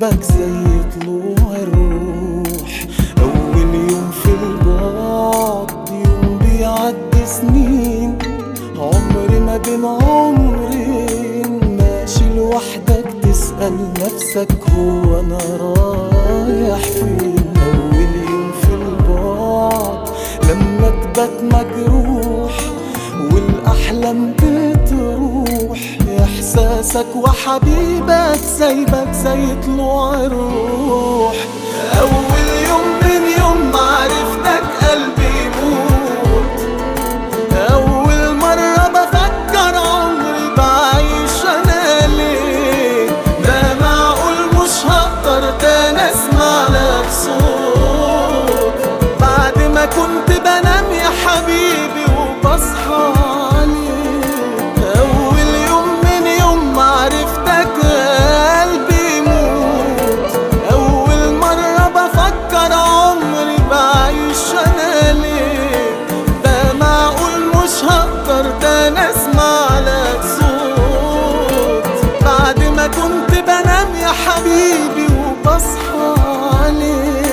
حبيبك زي طلوع الروح أول يوم في البعد يوم بيعدي سنين عمري ما بين عمرين ماشي لوحدك تسأل نفسك هو أنا رايح فين أول يوم في البعد لما تبات مجروح والأحلام بتروح إحساسك وحبيبك سايبك زي طلوع الروح أول يوم من يوم ما عرفتك قلبي يموت أول مرة بفكر عمري بعيش أنا ليه ده معقول مش هقدر تاني أسمع لك صوت بعد ما كنت بنام يا حبيبي وبصحى عليك أول يوم من يوم ما عرفتك قلبي يموت أول مرة بفكر عمري بعيش أنا ليه ده معقول مش هقدر تاني أسمع لك صوت بعد ما كنت بنام يا حبيبي وبصحى عليك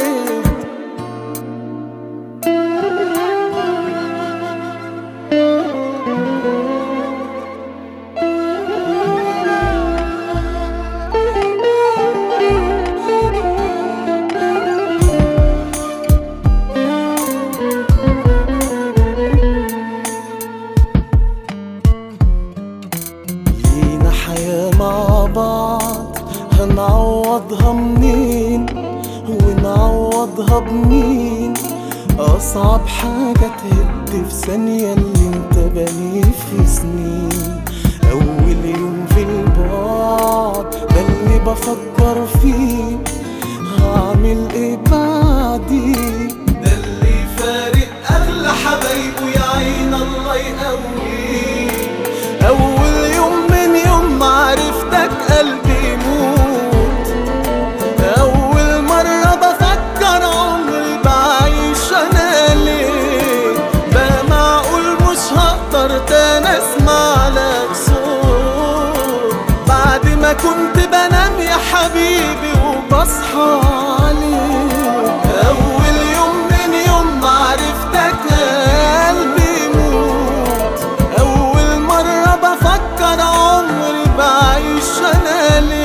لينا حياة مع بعض هنعوضها منين ونعوضها بمين أصعب حاجة تهد في ثانية اللي انت بنيه في سنين أول يوم في البعد ده اللي بفكر فيه هعمل ايه بعديه ده اللي فارق أغلى حبايبه يا عين الله يقويه أول يوم من يوم ما عرفتك قلبي يموت أول مرة بفكر عمري بعيش أنا ليه ده معقول مش هقدر تاني أسمع لك صوت بعد ما كنت بنام يا حبيبي وبصحى عليك أول يوم من يوم ما عرفتك قلبي يموت أول مرة بفكر عمري بعيش أنا ليه